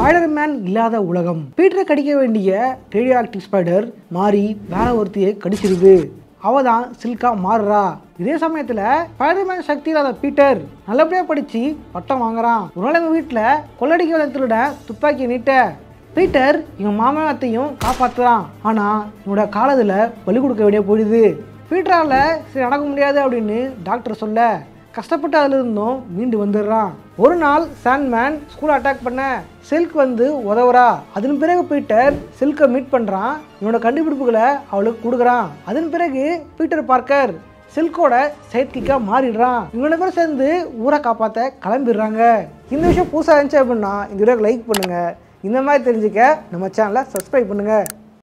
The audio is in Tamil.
ஸ்பைடர்மேன் இல்லாத உலகம் பீட்டரை கடிக்க வேண்டிய ரேடியோ ஆக்டிவ் ஸ்பைடர் மாறி வேற ஒருத்தையை கடிச்சிருது அவ தான் சில்கா மாறுறா இதே சமயத்தில் ஸ்பைடர்மேன் சக்தி இல்லாத பீட்டர் நல்லபடியாக படித்து பட்டம் வாங்குறான் ஒரு நாள் எங்கள் வீட்டில் கொள்ளடிக்க வந்த திருடன் துப்பாக்கி நீட்ட பீட்டர் இவன் மாமனத்தையும் காப்பாற்றுறான் ஆனால் இவனோட காலத்தில் பலி கொடுக்க வேண்டிய போயிடுது பீட்டரால் சரி நடக்க முடியாது அப்படின்னு டாக்டர் சொல்ல கஷ்டப்பட்டு அதுல இருந்தும் மீண்டு வந்துடுறான் ஒரு நாள் சாண்ட்மேன் ஸ்கூல் அட்டாக் பண்ண சில்க் வந்து உதவுறா அதன் பிறகு பீட்டர் சில்கை மீட் பண்ணுறான் இவனோட கண்டுபிடிப்புகளை அவளுக்கு கொடுக்குறான் அதன் பிறகு பீட்டர் பார்க்கர் சில்கோட செயற்கைக்காக மாறிடுறான் இவங்க பேர் சேர்ந்து ஊரை காப்பாற்ற கிளம்பிடுறாங்க இந்த விஷயம் புதுசாக இருந்துச்சு அப்படின்னா இந்த வீடியோக்கு லைக் பண்ணுங்கள் இந்த மாதிரி தெரிஞ்சுக்க நம்ம சேனலை சப்ஸ்கிரைப் பண்ணுங்கள்